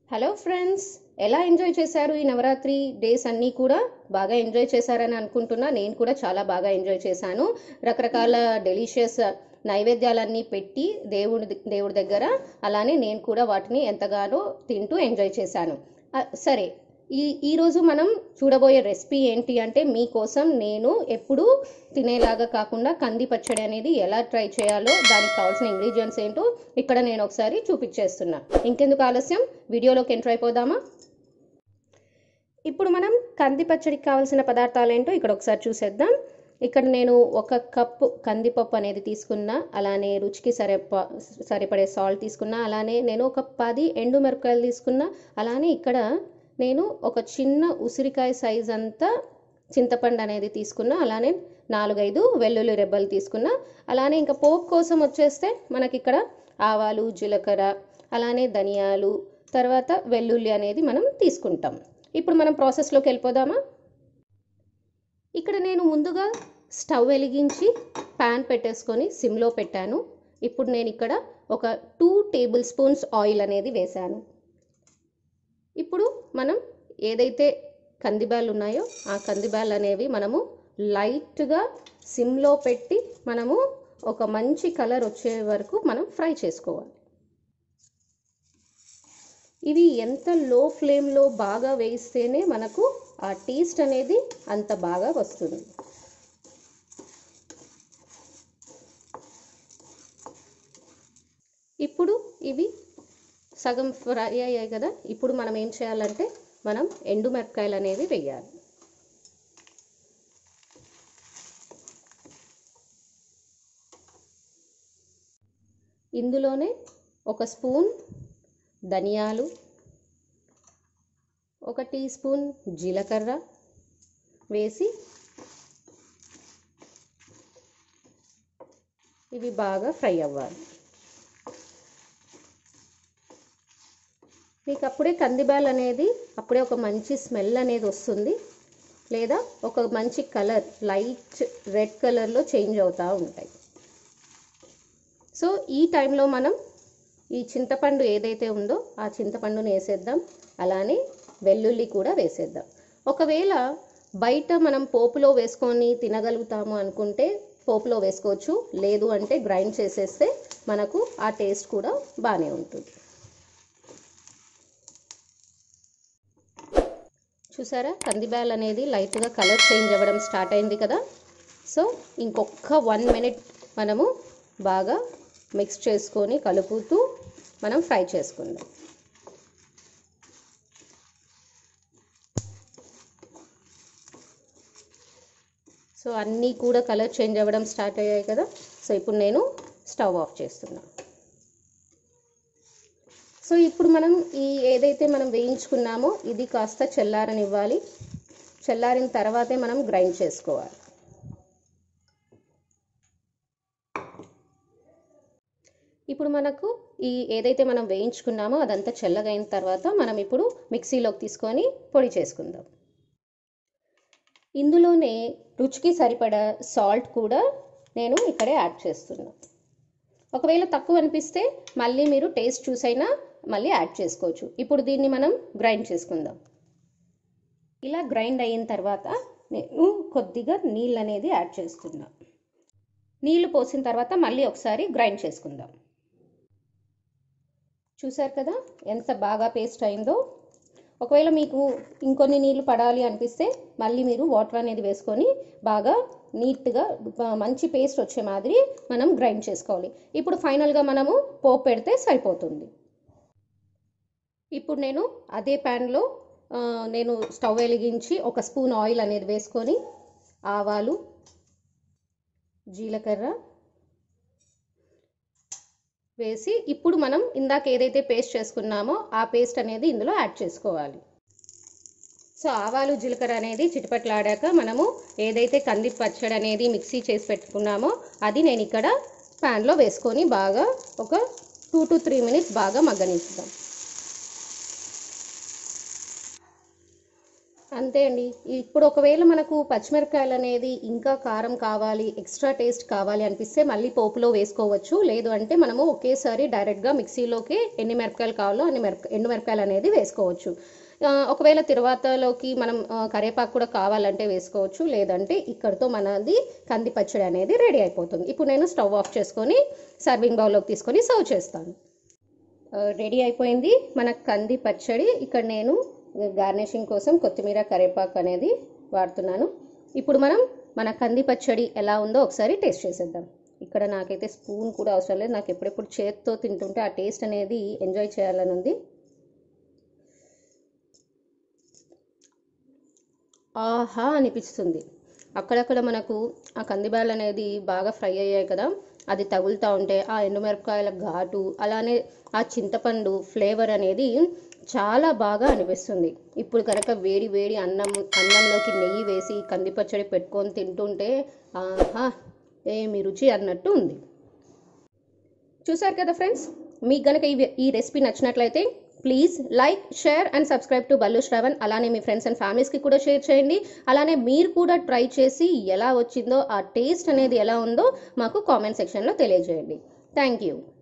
hello friends ఎలా enjoy చేశారు ఈ నవరాత్రి డేస్ అన్నీ కూడా బాగా ఎంజాయ్ చేశారని అనుకుంటున్నా నేను కూడా చాలా బాగా ఎంజాయ్ చేశాను రకరకాల డెలిషియస్ నైవేద్యాలన్నీ పెట్టి దేవుడి దేవుడి దగ్గర అలానే నేను కూడా వాటిని ఎంతగానో తింటూ ఎంజాయ్ చేశాను ఆ, సరే ఈ ఈరోజు మనం చూడబోయే రెసిపీ ఏంటి అంటే మీకోసం నేను ఎప్పుడూ తినేలాగా కాకుండా కంది పచ్చడి అనేది ఎలా ట్రై చేయాలో దానికి కావాల్సిన ఇంగ్రీడియంట్స్ ఏంటో ఇక్కడ నేను ఒకసారి చూపించేస్తున్నా ఇంకెందుకు ఆలస్యం వీడియోలోకి ఎంటర్ అయిపోదామా ఇప్పుడు మనం కంది పచ్చడికి కావాల్సిన పదార్థాలు ఏంటో ఇక్కడ ఒకసారి చూసేద్దాం ఇక్కడ నేను ఒక కప్పు కందిపప్పు అనేది తీసుకున్నా అలానే రుచికి సరిప సరిపడే సాల్ట్ తీసుకున్నా అలానే నేను ఒక పది ఎండు మిరపకాయలు తీసుకున్నా అలానే ఇక్కడ నేను ఒక చిన్న ఉసిరికాయ సైజ్ అంతా చింతపండు అనేది తీసుకున్నా అలానే నాలుగైదు వెల్లుల్లి రెబ్బలు తీసుకున్నా అలానే ఇంకా పోపు కోసం వచ్చేస్తే మనకి ఇక్కడ ఆవాలు జీలకర్ర అలానే ధనియాలు తర్వాత వెల్లుల్లి అనేది మనం తీసుకుంటాం ఇప్పుడు మనం ప్రాసెస్లోకి వెళ్ళిపోదామా ఇక్కడ నేను ముందుగా స్టవ్ వెలిగించి ప్యాన్ పెట్టేసుకొని సిమ్లో పెట్టాను ఇప్పుడు నేను ఇక్కడ ఒక టూ టేబుల్ స్పూన్స్ ఆయిల్ అనేది వేశాను ఇప్పుడు మనం ఏదైతే కందిబ్యాలు ఉన్నాయో ఆ కందిబ్యాలు అనేవి మనము లైట్గా సిమ్లో పెట్టి మనము ఒక మంచి కలర్ వచ్చే వరకు మనం ఫ్రై చేసుకోవాలి ఇవి ఎంత లో ఫ్లేమ్లో బాగా వేయిస్తేనే మనకు ఆ టేస్ట్ అనేది అంత బాగా వస్తుంది ఇప్పుడు ఇవి సగం ఫ్రై అయ్యాయి కదా ఇప్పుడు మనం ఏం చేయాలంటే మనం ఎండు మిరపకాయలు అనేవి వేయాలి ఇందులోనే ఒక స్పూన్ ధనియాలు ఒక టీ స్పూన్ జీలకర్ర వేసి ఇవి బాగా ఫ్రై అవ్వాలి మీకు అప్పుడే కందిబ్యాల్ అనేది అప్పుడే ఒక మంచి స్మెల్ అనేది వస్తుంది లేదా ఒక మంచి కలర్ లైట్ రెడ్ కలర్లో చేంజ్ అవుతూ ఉంటాయి సో ఈ టైంలో మనం ఈ చింతపండు ఏదైతే ఉందో ఆ చింతపండుని వేసేద్దాం అలానే వెల్లుల్లి కూడా వేసేద్దాం ఒకవేళ బయట మనం పోపులో వేసుకొని తినగలుగుతాము అనుకుంటే పోపులో వేసుకోవచ్చు లేదు అంటే గ్రైండ్ చేసేస్తే మనకు ఆ టేస్ట్ కూడా బాగానే ఉంటుంది చూసారా కందిబ్యాల్ అనేది లైట్గా కలర్ చేంజ్ అవ్వడం స్టార్ట్ అయింది కదా సో ఇంకొక వన్ మినిట్ మనము బాగా మిక్స్ చేసుకొని కలుపుతూ మనం ఫ్రై చేసుకుందాం సో అన్నీ కూడా కలర్ చేంజ్ అవ్వడం స్టార్ట్ అయ్యాయి కదా సో ఇప్పుడు నేను స్టవ్ ఆఫ్ చేస్తున్నాను సో ఇప్పుడు మనం ఈ ఏదైతే మనం వేయించుకున్నామో ఇది కాస్త చల్లారనివ్వాలి చల్లారిన తర్వాతే మనం గ్రైండ్ చేసుకోవాలి ఇప్పుడు మనకు ఈ ఏదైతే మనం వేయించుకున్నామో అదంతా చల్లగైన తర్వాత మనం ఇప్పుడు మిక్సీలోకి తీసుకొని పొడి చేసుకుందాం ఇందులోనే రుచికి సరిపడా సాల్ట్ కూడా నేను ఇక్కడే యాడ్ చేస్తున్నాను ఒకవేళ తక్కువ అనిపిస్తే మళ్ళీ మీరు టేస్ట్ చూసైనా మళ్ళీ యాడ్ చేసుకోవచ్చు ఇప్పుడు దీన్ని మనం గ్రైండ్ చేసుకుందాం ఇలా గ్రైండ్ అయిన తర్వాత నేను కొద్దిగా నీళ్ళు అనేది యాడ్ చేస్తున్నా నీళ్ళు పోసిన తర్వాత మళ్ళీ ఒకసారి గ్రైండ్ చేసుకుందాం చూసారు కదా ఎంత బాగా పేస్ట్ అయిందో ఒకవేళ మీకు ఇంకొన్ని నీళ్ళు పడాలి అనిపిస్తే మళ్ళీ మీరు వాటర్ అనేది వేసుకొని బాగా నీట్గా మంచి పేస్ట్ వచ్చే మాదిరి మనం గ్రైండ్ చేసుకోవాలి ఇప్పుడు ఫైనల్గా మనము పోపు పెడితే సరిపోతుంది ఇప్పుడు నేను అదే ప్యాన్లో నేను స్టవ్ వెలిగించి ఒక స్పూన్ ఆయిల్ అనేది వేసుకొని ఆవాలు జీలకర్ర వేసి ఇప్పుడు మనం ఇందాక ఏదైతే పేస్ట్ చేసుకున్నామో ఆ పేస్ట్ అనేది ఇందులో యాడ్ చేసుకోవాలి సో ఆవాలు జీలకర్ర అనేది చిటిపట్లాడాక మనము ఏదైతే కంది పచ్చడి అనేది మిక్సీ చేసి పెట్టుకున్నామో అది నేను ఇక్కడ ప్యాన్లో వేసుకొని బాగా ఒక టూ టు త్రీ మినిట్స్ బాగా మగ్గనిస్తాం అంతే అండి ఇప్పుడు ఒకవేళ మనకు పచ్చిమిరపకాయలు అనేది ఇంకా కారం కావాలి ఎక్స్ట్రా టేస్ట్ కావాలి అనిపిస్తే మళ్ళీ పోపులో వేసుకోవచ్చు లేదు అంటే మనము ఒకేసారి డైరెక్ట్గా మిక్సీలోకి ఎన్ని మిరపకాయలు కావాలో అన్ని మిరప ఎండు మిరపకాయలు అనేది వేసుకోవచ్చు ఆ, ఒకవేళ తర్వాతలోకి మనం ఆ, కరివేపాకు కూడా కావాలంటే వేసుకోవచ్చు లేదంటే ఇక్కడితో మనది కంది పచ్చడి అనేది రెడీ అయిపోతుంది ఇప్పుడు నేను స్టవ్ ఆఫ్ చేసుకొని సర్వింగ్ బౌల్లోకి తీసుకొని సర్వ్ చేస్తాను రెడీ అయిపోయింది మన కంది పచ్చడి ఇక్కడ నేను గార్నిషింగ్ కోసం కొత్తిమీర కరివేపాకు అనేది వాడుతున్నాను ఇప్పుడు మనం మన కంది పచ్చడి ఎలా ఉందో ఒకసారి టేస్ట్ చేసేద్దాం ఇక్కడ నాకైతే స్పూన్ కూడా అవసరం లేదు నాకు ఎప్పుడెప్పుడు చేతితో తింటుంటే ఆ టేస్ట్ అనేది ఎంజాయ్ చేయాలని ఉంది ఆహా అనిపిస్తుంది అక్కడక్కడ మనకు ఆ కందిబ్యాలు అనేది బాగా ఫ్రై అయ్యాయి కదా అది తగులుతూ ఉంటే ఆ ఎండుమిరపకాయల ఘాటు అలానే ఆ చింతపండు ఫ్లేవర్ అనేది చాలా బాగా అనిపిస్తుంది ఇప్పుడు కనుక వేడి వేడి అన్నం అన్నంలోకి నెయ్యి వేసి కంది పచ్చడి పెట్టుకొని తింటుంటే ఆహా ఏమి రుచి అన్నట్టు ఉంది చూసారు కదా ఫ్రెండ్స్ మీకు గనక ఈ ఈ రెసిపీ నచ్చినట్లయితే please like share and subscribe to Ballu Sravan అలానే మీ ఫ్రెండ్స్ అండ్ ఫ్యామిలీస్కి కూడా షేర్ చేయండి అలానే మీరు కూడా ట్రై చేసి ఎలా వచ్చిందో ఆ టేస్ట్ అనేది ఎలా ఉందో మాకు కామెంట్ సెక్షన్లో తెలియజేయండి థ్యాంక్ యూ